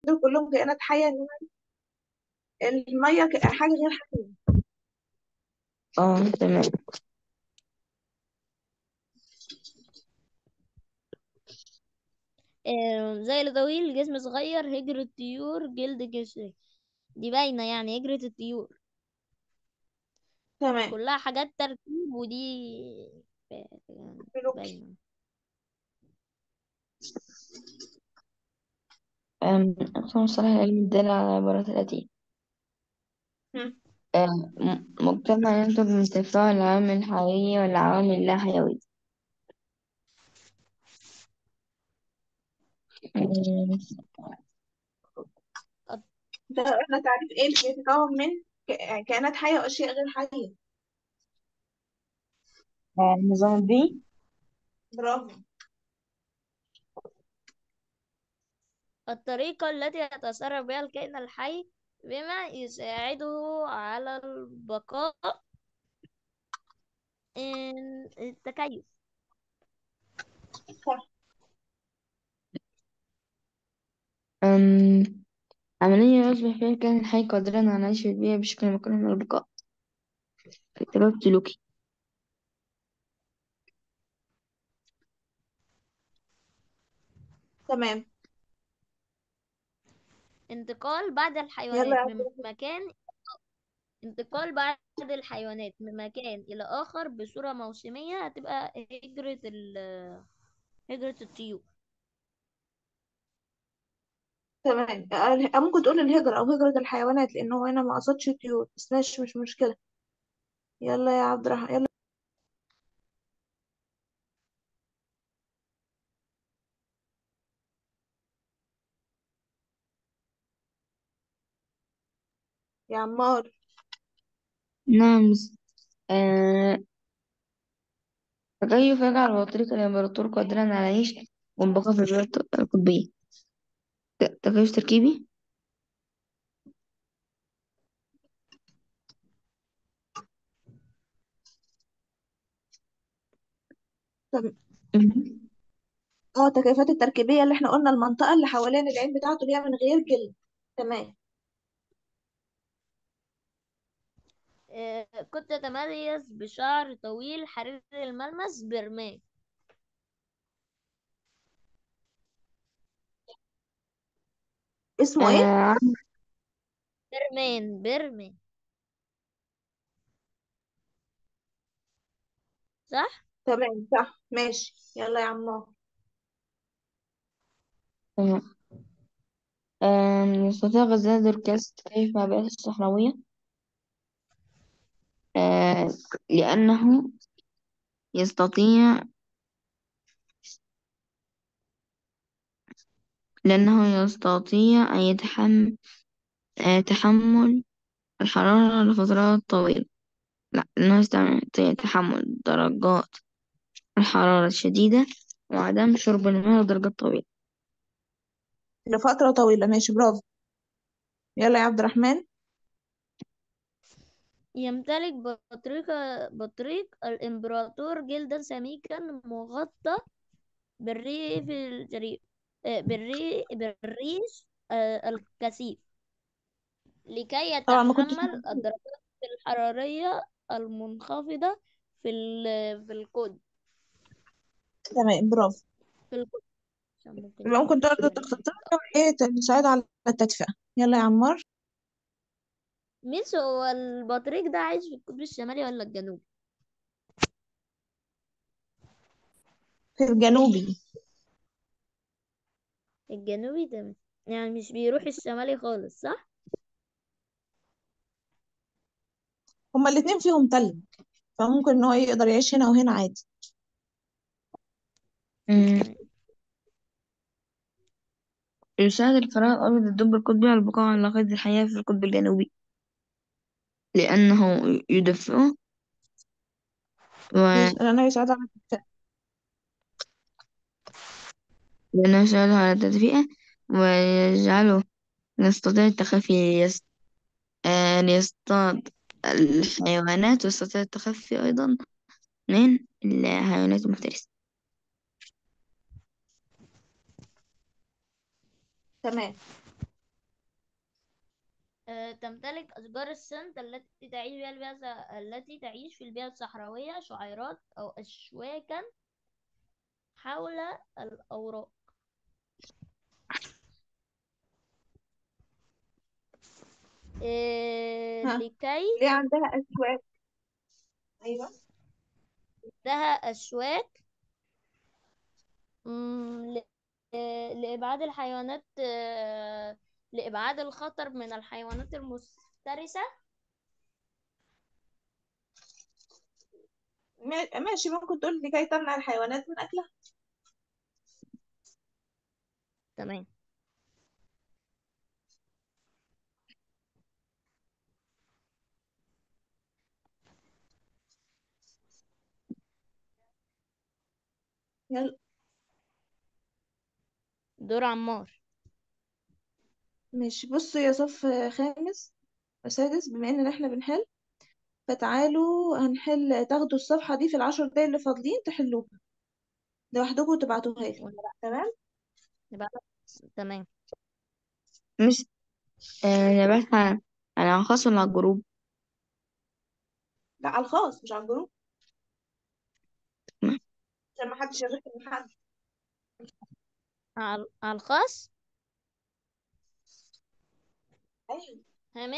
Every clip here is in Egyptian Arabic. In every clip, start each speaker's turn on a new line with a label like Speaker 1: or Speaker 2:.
Speaker 1: دول كلهم كائنات حية إنما المية ك- حاجة غير حية
Speaker 2: اه تمام
Speaker 3: آه، زي الطويل جسم صغير هجرة طيور جلد جسري دي باينة يعني هجرة الطيور
Speaker 1: تمام
Speaker 3: كلها حاجات تركيب ودي ب- يعني
Speaker 1: سلوكي
Speaker 3: باينة
Speaker 2: أم، أقسم مصطلح العلم الدال على العبارات الآتية
Speaker 1: مم.
Speaker 2: أم، م- مجتمع ينتج من تفاعل العوامل الحيوية والعوامل اللا حيوية أم،
Speaker 1: ده احنا تعريف ايه اللي بيتكون من ك- كائنات حية وأشياء غير حية
Speaker 2: آه، النظام البيئي
Speaker 1: برافو
Speaker 3: الطريقة التي يتصرف بها الكائن الحي بما يساعده على البقاء إن التكيف
Speaker 1: صح
Speaker 2: أم، عملية يصبح فيها الكائن الحي قادرا على العيش في البيئة بشكل مكان من البقاء اختلاف سلوكي
Speaker 1: تمام
Speaker 3: انتقال بعض
Speaker 1: يلا
Speaker 3: الحيوانات
Speaker 1: يا
Speaker 3: من
Speaker 1: عبد
Speaker 3: مكان انتقال بعض الحيوانات من مكان إلى آخر بصورة موسمية هتبقى هجرة ال هجرة الطيور
Speaker 1: تمام آه، ممكن تقول الهجرة أو هجرة الحيوانات لأنه هنا ما قصدش طيور بس ماشي مش مشكلة يلا يا عبد الرحمن يلا يا عمار
Speaker 2: نعم أه، تكيف يجعل بطريق الإمبراطور قادرا على العيش والبقاء في البيئة القطبية ت- تكيف تركيبي
Speaker 1: طب
Speaker 2: مهم.
Speaker 1: اه التكيفات التركيبية اللي احنا قلنا المنطقة اللي حوالين العين بتاعته اللي هي من غير جلد تمام
Speaker 3: آه، كنت تتميز بشعر طويل حرير الملمس برماه
Speaker 1: اسمه ايه؟
Speaker 2: أه،
Speaker 3: برمان برمان صح؟
Speaker 1: تمام صح ماشي يلا يا عمار
Speaker 2: تمام أم، يستطيع غزال الدوركاس التكيف مع البيئات الصحراوية أه، لأنه يستطيع لأنه يستطيع أن يتحمل تحمل الحرارة لفترات طويلة لا لأنه يستطيع تحمل درجات الحرارة الشديدة وعدم شرب الماء لدرجات طويلة
Speaker 1: لفترة طويلة ماشي برافو يلا يا عبد الرحمن
Speaker 3: يمتلك بطريق بطريق الإمبراطور جلدا سميكا مغطى بالريف الجريء آه، بالري بالريش آه، الكثيف لكي
Speaker 1: طبعا ما كنتش
Speaker 3: يتحمل الدرجات الحرارية المنخفضة في ال- في القطب
Speaker 1: تمام برافو
Speaker 3: في القطب عشان ممكن
Speaker 1: يبقى
Speaker 3: يكون
Speaker 1: ممكن تقدر
Speaker 3: يعني
Speaker 1: تختصر ايه تساعد على التدفئة يلا يا عمار
Speaker 3: ميس هو البطريق ده عايش في القطب الشمالي ولا الجنوبي؟
Speaker 1: في الجنوبي
Speaker 3: الجنوبي تمام يعني مش بيروح الشمالي خالص صح؟
Speaker 1: هما الاتنين فيهم تلج فممكن ان هو يقدر يعيش هنا وهنا عادي
Speaker 2: مم.
Speaker 3: تمام
Speaker 2: يساعد الفراغ الأبيض الدب القطبي على البقاء على قيد الحياة في القطب الجنوبي لأنه يدفئه و...
Speaker 1: يس- انا يساعد على التدفئة
Speaker 2: لأنه يساعده على التدفئة ويجعله يستطيع التخفي ليس... آه ليصطاد الحيوانات ويستطيع التخفي أيضا من الحيوانات المفترسة
Speaker 1: تمام
Speaker 3: آه، تمتلك أشجار السند التي تعيش بها البيئة التي تعيش في البيئة الصحراوية شعيرات أو أشواكا حول الأوراق آه،
Speaker 1: ها
Speaker 3: لكي
Speaker 1: ليه عندها أسواق أيوة
Speaker 3: لها أشواك مم، ل- آه، لإبعاد الحيوانات آه، لإبعاد الخطر من الحيوانات المفترسة
Speaker 1: ما- ماشي ممكن تقول لكي تمنع الحيوانات من أكلها
Speaker 3: تمام
Speaker 1: يلا
Speaker 3: دور عمار
Speaker 1: ماشي بصوا يا صف خامس وسادس بما إن إحنا بنحل فتعالوا هنحل تاخدوا الصفحة دي في العشر دقايق اللي فاضلين تحلوها لوحدكم وتبعتوها لي
Speaker 3: ونبقى
Speaker 1: تمام
Speaker 3: نبقى تمام
Speaker 2: مش آه نبعتها على على الخاص ولا على الجروب
Speaker 1: لا على الخاص مش على الجروب عشان ما حدش يغش من حد
Speaker 3: على على الخاص
Speaker 1: أيوة
Speaker 3: هامل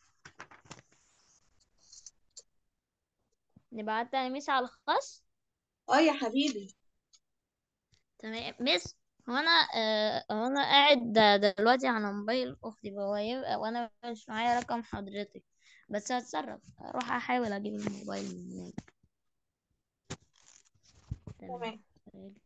Speaker 3: نبعتها يا ميس على الخاص
Speaker 1: اه يا حبيبي
Speaker 3: تمام ميس هو انا آه هو انا قاعد د- دلوقتي على موبايل اختي فهو يبقى وانا مش معايا رقم حضرتك بس هتصرف اروح احاول اجيب الموبايل من هناك
Speaker 1: تمام
Speaker 3: تمام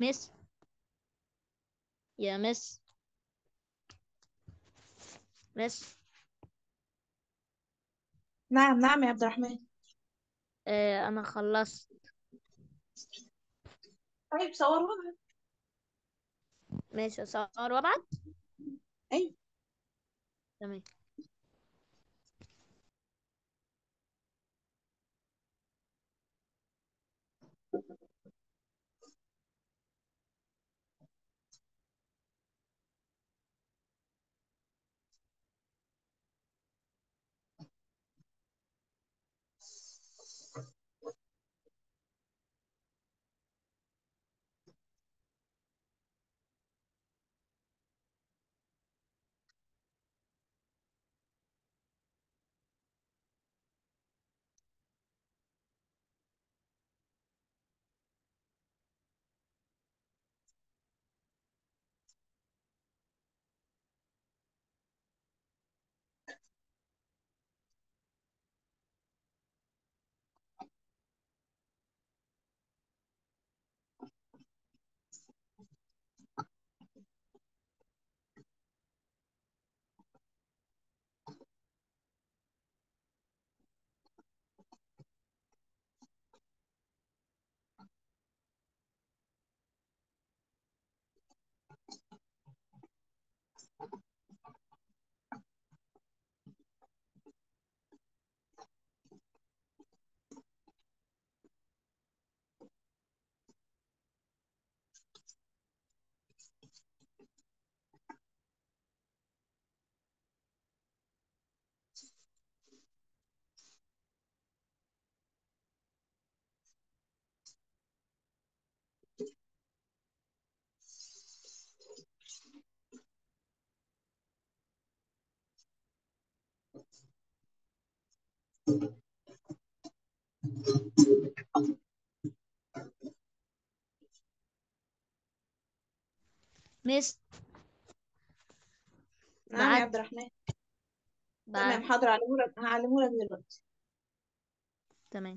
Speaker 3: مس يا مس مس
Speaker 1: نعم نعم يا عبد الرحمن
Speaker 3: آه انا خلصت
Speaker 1: طيب صور وابعت
Speaker 3: ماشي اصور وابعت
Speaker 1: ايوه
Speaker 3: تمام مس
Speaker 1: نعم يا
Speaker 3: بعت
Speaker 1: عبد الرحمن
Speaker 3: بعت
Speaker 1: تمام حاضر هعلمهولك هعلمهولك دلوقتي
Speaker 3: تمام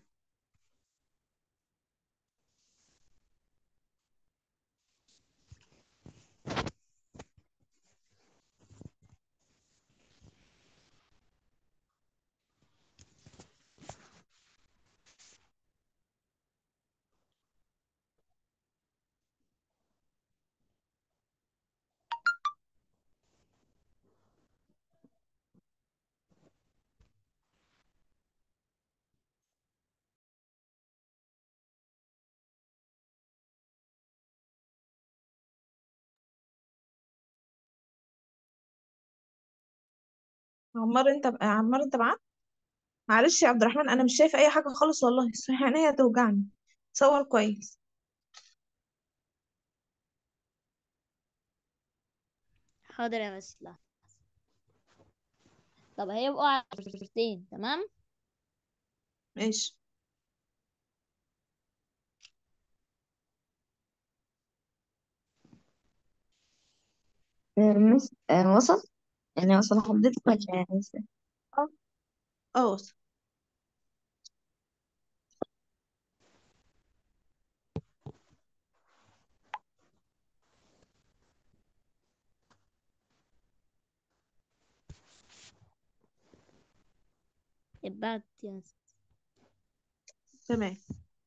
Speaker 1: عمار انت عمار انت معاك معلش يا عبد الرحمن انا مش شايفه اي حاجه خالص والله صحيح عينيا توجعني صور كويس
Speaker 3: حاضر يا مس لا طب هيبقوا عشرتين تمام
Speaker 1: ماشي
Speaker 2: آه، مس آه، وصل يعني وصل حضرتك ولا يعني لسه؟
Speaker 1: اه اه وصل.
Speaker 3: اتبعت يا مس
Speaker 1: تمام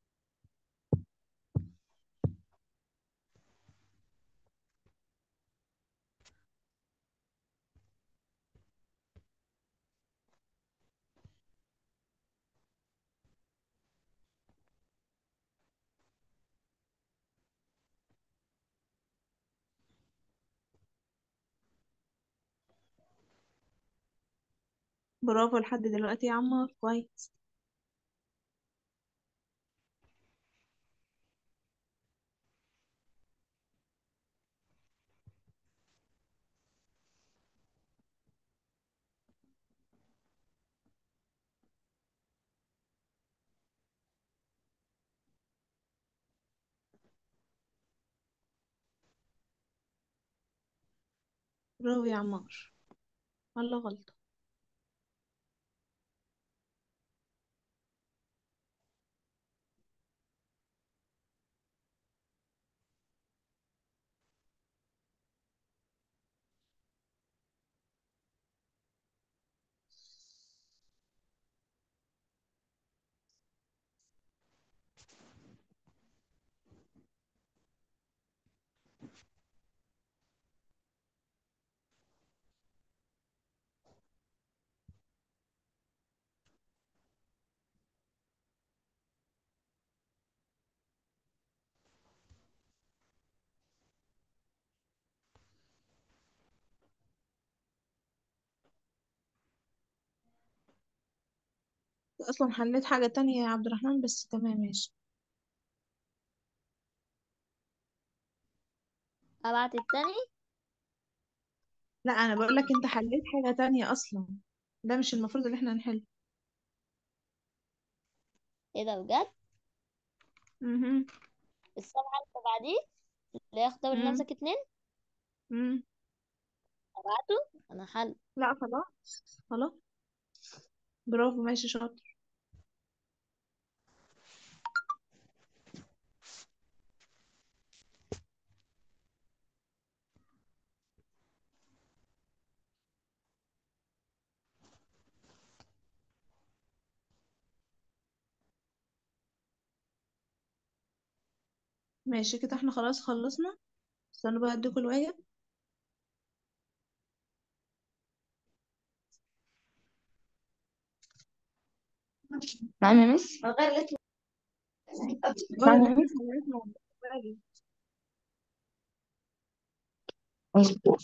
Speaker 1: برافو لحد دلوقتي يا عمار كويس برافو يا عمار ولا غلطة اصلا حليت حاجة تانية يا عبد الرحمن بس تمام ماشي
Speaker 3: ابعت التاني
Speaker 1: لا انا بقول لك انت حليت حاجة تانية اصلا ده مش المفروض اللي احنا نحله
Speaker 3: ايه ده بجد
Speaker 1: مهم.
Speaker 3: الصفحة اللي بعديه اللي هي اختبر
Speaker 1: مم.
Speaker 3: نفسك اتنين
Speaker 1: مم.
Speaker 3: ابعته انا حل
Speaker 1: لا خلاص خلاص برافو ماشي شاطر ماشي كده احنا خلاص خلصنا استنوا بقى اديكوا الواجب
Speaker 2: نعم يا مس
Speaker 1: اه
Speaker 2: نعم
Speaker 1: ده
Speaker 2: يا
Speaker 1: احنا
Speaker 2: مس
Speaker 1: خلصنا الواجب
Speaker 2: مظبوط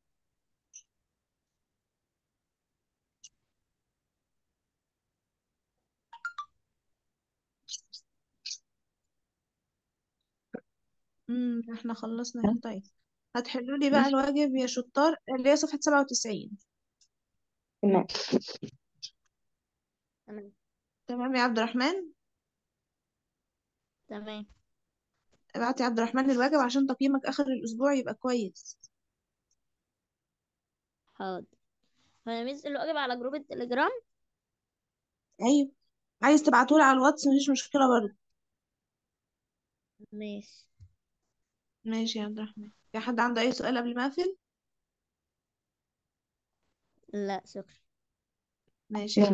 Speaker 1: امم احنا خلصنا هنا طيب هتحلوا لي بقى الواجب يا شطار اللي هي صفحة 97
Speaker 2: تمام
Speaker 3: تمام
Speaker 1: تمام يا عبد الرحمن
Speaker 3: تمام
Speaker 1: ابعت يا عبد الرحمن الواجب عشان تقييمك آخر الأسبوع يبقى كويس
Speaker 3: حاضر فانا ميز الواجب على جروب التليجرام
Speaker 1: أيوه عايز تبعتولي على الواتس مفيش مشكلة برضه
Speaker 3: ماشي
Speaker 1: ماشي يا عبد الرحمن في حد عنده أي سؤال قبل ما أقفل
Speaker 3: لا شكرا
Speaker 1: ماشي